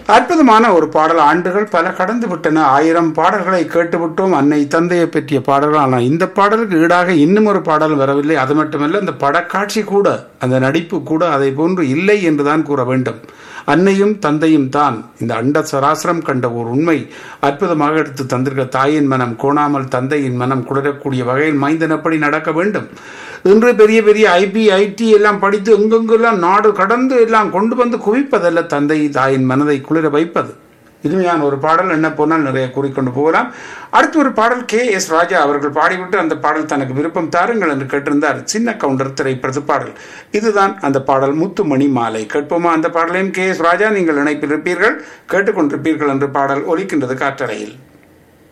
அற்புதமான ஒரு பாடல் ஆண்டுகள் பல கடந்து விட்டன ஆயிரம் பாடல்களை கேட்டுவிட்டோம் அன்னை தந்தையை பற்றிய பாடல்கள் ஆனால் இந்த பாடலுக்கு ஈடாக இன்னும் ஒரு பாடல் வரவில்லை அது மட்டுமல்ல அந்த படக்காட்சி கூட அந்த நடிப்பு கூட அதை போன்று இல்லை என்றுதான் கூற வேண்டும் அன்னையும் தந்தையும் தான் இந்த அண்ட சராசரம் கண்ட ஒரு உண்மை அற்புதமாக எடுத்து தந்திருக்க தாயின் மனம் கோணாமல் தந்தையின் மனம் குளிரக்கூடிய வகையில் மைந்தனப்படி நடக்க வேண்டும் இன்று பெரிய பெரிய ஐபி ஐடி எல்லாம் படித்து எங்கெங்கெல்லாம் நாடு கடந்து எல்லாம் கொண்டு வந்து குவிப்பதல்ல தந்தை தாயின் மனதை குளிர வைப்பது இனிமையான ஒரு பாடல் என்ன போனால் நிறைய கூறிக்கொண்டு போகலாம் அடுத்து ஒரு பாடல் கே எஸ் ராஜா அவர்கள் பாடிவிட்டு அந்த பாடல் தனக்கு விருப்பம் தாருங்கள் என்று கேட்டிருந்தார் சின்ன கவுண்டர் திரைப்படத்து பாடல் இதுதான் அந்த பாடல் முத்துமணி மாலை கேட்போமா அந்த பாடலையும் கே எஸ் ராஜா நீங்கள் இணைப்பில் இருப்பீர்கள் கேட்டுக்கொண்டிருப்பீர்கள் என்று பாடல் ஒலிக்கின்றது காற்றலையில்